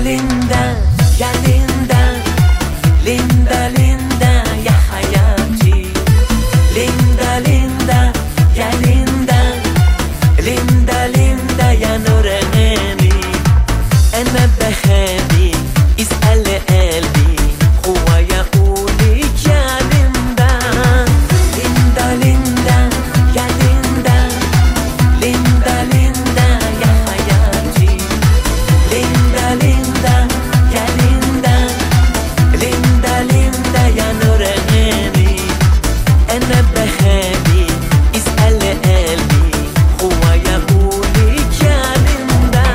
linda يا ليندا ليندا ليندا يا حياتي ليندا ليندا يا ليندا ليندا ليندا يا نور عيني انا بخابي اسأل قلبي هو يقولك يا ليندا ليندا ليندا يا ليندا ليندا ليندا يا حياتي ليندا ليندا يا ليندا ليندا ليندا يا نور عيني انا بخابي اسأل قلبي هو يقولك يا ليندا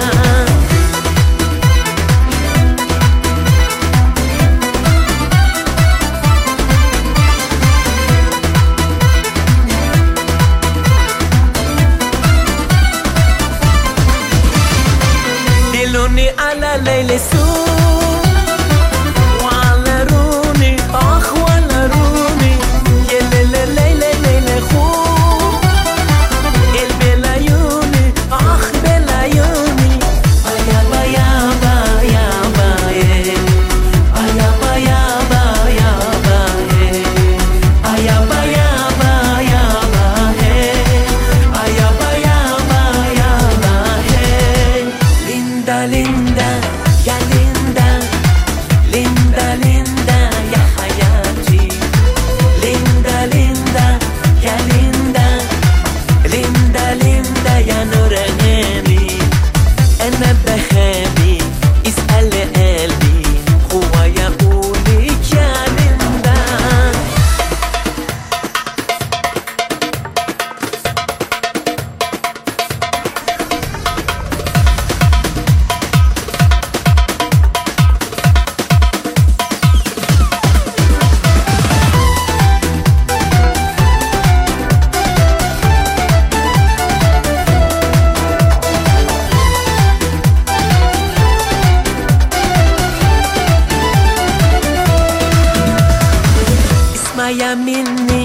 دلوني على ليل سوق وعلى روني اخ ولا روني يا ليلة ليلة ليلة خو البلايوني اخ بلايوني يابا يابا يابا يابا يابا يابا يابا يابا يابا يابا يابا يابا يابا ليندا ليندا يا ليندا ليندا ليندا يا حياتي ليندا ليندا يا ليندا ليندا ليندا يا نور عيني انا بخابي اسأل قلبي هو يقولك يا ليندا اسمع يا مني